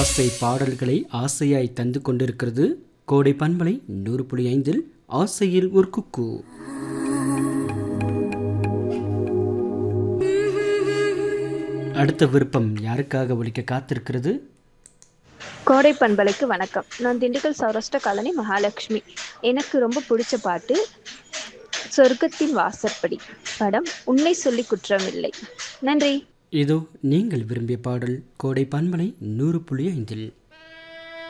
ஆசை பாடல்களை ஆசையாய் தந்து கொண்டிருக்கிறது கோடை பண்பலை நூறு புள்ளி ஐந்தில் ஆசையில் ஒரு குக்கு அடுத்த விருப்பம் யாருக்காக ஒலிக்க காத்திருக்கிறது கோடை பண்பலைக்கு வணக்கம் நான் திண்டுக்கல் சௌராஷ்டிர காலனி மகாலட்சுமி எனக்கு ரொம்ப பிடிச்ச பாட்டு சொர்க்கத்தின் வாசற்படி படம் உன்னை சொல்லி குற்றமில்லை நன்றி இதோ நீங்கள் விரும்பிய பாடல் கோடை பண்பலை நூறு புள்ளி ஐந்தில்